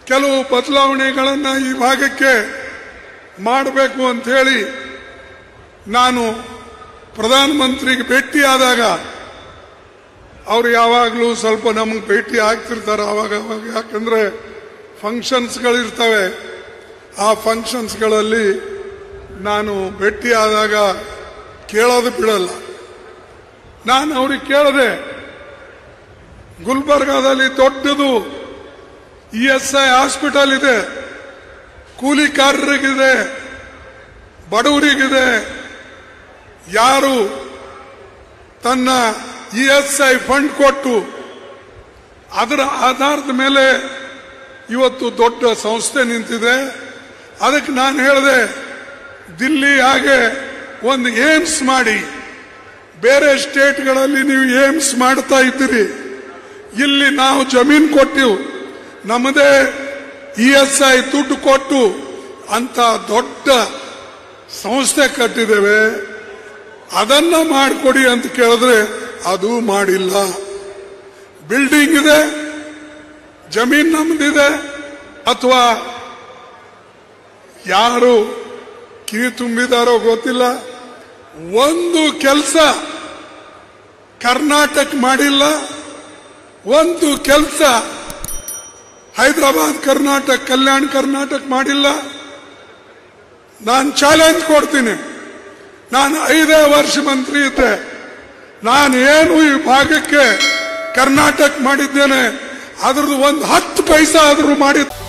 ಕೆಲವು ಬದಲಾವಣೆಗಳನ್ನು ಈ ಭಾಗಕ್ಕೆ ಮಾಡಬೇಕು ಅಂತ ಹೇಳಿ ನಾನು ಪ್ರಧಾನಮಂತ್ರಿಗೆ ಭೇಟಿಯಾದಾಗ ಅವ್ರು ಯಾವಾಗಲೂ ಸ್ವಲ್ಪ ನಮಗೆ ಭೇಟಿ ಆಗ್ತಿರ್ತಾರೆ ಅವಾಗ ಅವಾಗ ಯಾಕಂದ್ರೆ ಫಂಕ್ಷನ್ಸ್ಗಳಿರ್ತವೆ ಆ ಫಂಕ್ಷನ್ಸ್ಗಳಲ್ಲಿ ನಾನು ಭೇಟಿಯಾದಾಗ ಕೇಳೋದು ಬಿಡಲ್ಲ ನಾನು ಅವ್ರಿಗೆ ಕೇಳಿದೆ ಗುಲ್ಬರ್ಗಾದಲ್ಲಿ ದೊಡ್ಡದು ಇ ಎಸ್ ಐ ಹಾಸ್ಪಿಟಲ್ ಇದೆ ಕೂಲಿಕಾರರಿಗಿದೆ ಬಡವರಿಗಿದೆ ಯಾರು ತನ್ನ ಇ ಎಸ್ ಐ ಫಂಡ್ ಕೊಟ್ಟು ಅದರ ಆಧಾರದ ಮೇಲೆ ಇವತ್ತು ದೊಡ್ಡ ಸಂಸ್ಥೆ ನಿಂತಿದೆ ಅದಕ್ಕೆ ನಾನು ಹೇಳಿದೆ ದಿಲ್ಲಿ ಹಾಗೆ ಒಂದು ಏಮ್ಸ್ ಮಾಡಿ ಬೇರೆ ಸ್ಟೇಟ್ಗಳಲ್ಲಿ ನೀವು ಏಮ್ಸ್ ಮಾಡ್ತಾ ಇದ್ದೀರಿ ಇಲ್ಲಿ ನಾವು ಜಮೀನು ಕೊಟ್ಟಿವು ನಮ್ಮದೇ ಇ ಎಸ್ ಐ ದುಡ್ಡು ಕೊಟ್ಟು ಅಂತ ದೊಡ್ಡ ಸಂಸ್ಥೆ ಕಟ್ಟಿದ್ದೇವೆ ಅದನ್ನ ಮಾಡಿಕೊಡಿ ಅಂತ ಕೇಳಿದ್ರೆ ಅದು ಮಾಡಿಲ್ಲ ಬಿಲ್ಡಿಂಗ್ ಇದೆ ಜಮೀನ್ ನಮ್ದಿದೆ ಅಥವಾ ಯಾರು ಕಿವಿ ತುಂಬಿದಾರೋ ಗೊತ್ತಿಲ್ಲ ಒಂದು ಕೆಲಸ ಕರ್ನಾಟಕ ಮಾಡಿಲ್ಲ ಒಂದು ಕೆಲಸ ಹೈದರಾಬಾದ್ ಕರ್ನಾಟಕ ಕಲ್ಯಾಣ ಕರ್ನಾಟಕ ಮಾಡಿಲ್ಲ ನಾನು ಚಾಲೆಂಜ್ ಕೊಡ್ತೀನಿ ನಾನು ಐದೇ ವರ್ಷ ಮಂತ್ರಿ ಇದ್ದೆ ನಾನು ಏನು ಈ ಭಾಗಕ್ಕೆ ಕರ್ನಾಟಕ ಮಾಡಿದ್ದೇನೆ ಅದ್ರದ್ದು ಒಂದು ಹತ್ತು ಪೈಸಾ ಆದರೂ ಮಾಡಿ